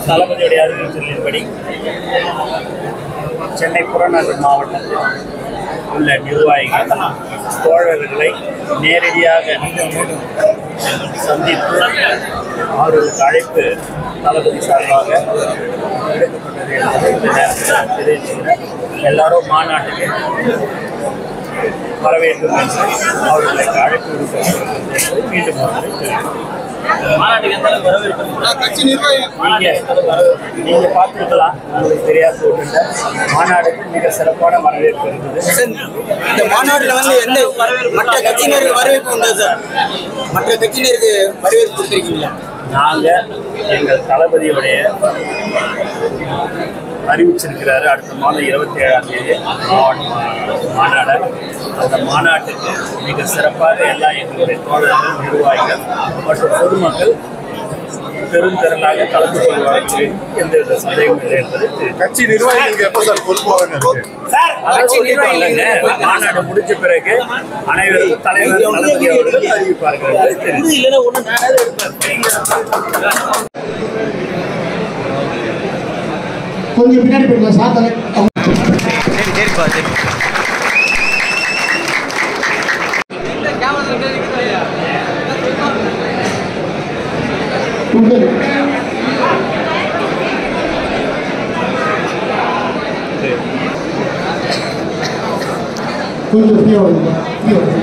தளபதியுடைய அறிவுறுத்தலின்படி சென்னை புறநகர் மாவட்டத்தில் உள்ள நிர்வாகிகள் தோழர்களை நேரடியாக சந்தித்து அவர்களுக்கு அழைப்பு தளபதி சார்பாக விடுக்கப்பட்டது என்பதை இந்த நேரத்தில் தெரிவிச்சுக்கிறேன் எல்லாரும் மாநாட்டுக்கு வர வேண்டும் என்று அவர்களுக்கு அழைப்பு விடுக்கப்பட்டிருக்கிறது என்பதை மீண்டும் ஒரு முறை தெரிவிக்கிறேன் கட்சி நிர்வாகி நீங்க நீங்க பார்த்துருக்கலாம் உங்களுக்கு தெரியாத ஒன்றுல மாநாடுக்கு மிக சிறப்பான வரவேற்பு இருக்குது சார், இந்த மாநாட்டுல வந்து எந்த மற்ற கட்சியினருக்கு வரவேற்பு உண்டா சார் மற்ற கட்சியினருக்கு வரவேற்பு கொடுத்துருக்கீங்களா நாங்க எங்கள் தளபதியுடைய அறிவிச்சிருக்கிறாரு அடுத்த மாதம் இருபத்தி ஏழாம் தேதி மாவட்ட மாநாடு அந்த மாநாட்டுக்கு மிக சிறப்பாக எல்லா எங்களுடைய தோழர்கள் நிர்வாகிகள் மற்றும் பொதுமக்கள் பெருந்திரளாக கலந்து கொள்வார்கள் எந்தவித சந்தேகமும் இல்லை என்பது தெரிவித்துக் கட்சி நிர்வாகிகளுக்கு எப்ப சார் பொறுப்பாக இருக்கு அதான் சொல்லிட்டோம் இல்லைங்க. மாநாடு முடிஞ்ச பிறகு அனைவருக்கும் தலைவர் தளபதி அவர்கள் அறிவிப்பார்கள் என்பது தெரிவித்துக் கொஞ்சம் பின்னாடி போயிடலாம் சார் தலை கொஞ்சம் கொஞ்சம் ஃப்ரீயாக வருங்க ஃப்ரீயாக வருங்க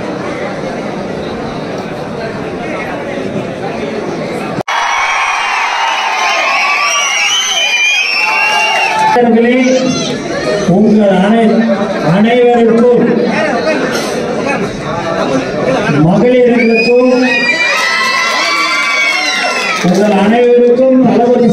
நண்பர்களே, உங்கள் அனை அனைவருக்கும் மகளிர்களுக்கும் உங்கள் அனைவருக்கும் தளபதி